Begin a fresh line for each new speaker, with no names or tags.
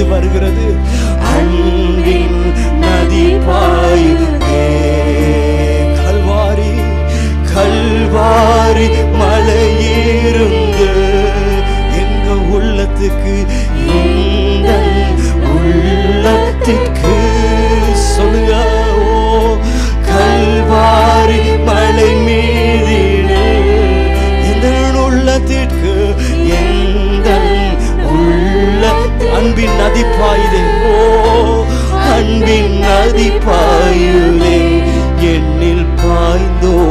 பாய்ந்து வருகிறது அன்பின் நதி பாயுதே கல்வாரி கல்வாரி மலையிருந்து எங்க உள்ளத்துக்கு இந்த உள்ளத்திற்கு சொல்லுங்க ஓ கல்வாரி மலை மீதிலே இந்த உள்ளத்திற்கு எந்த உள்ள அன்பின் நதி பாயுதே ஓ அன்பின் நதி பாயுதே என்னில் பாய்ந்தோ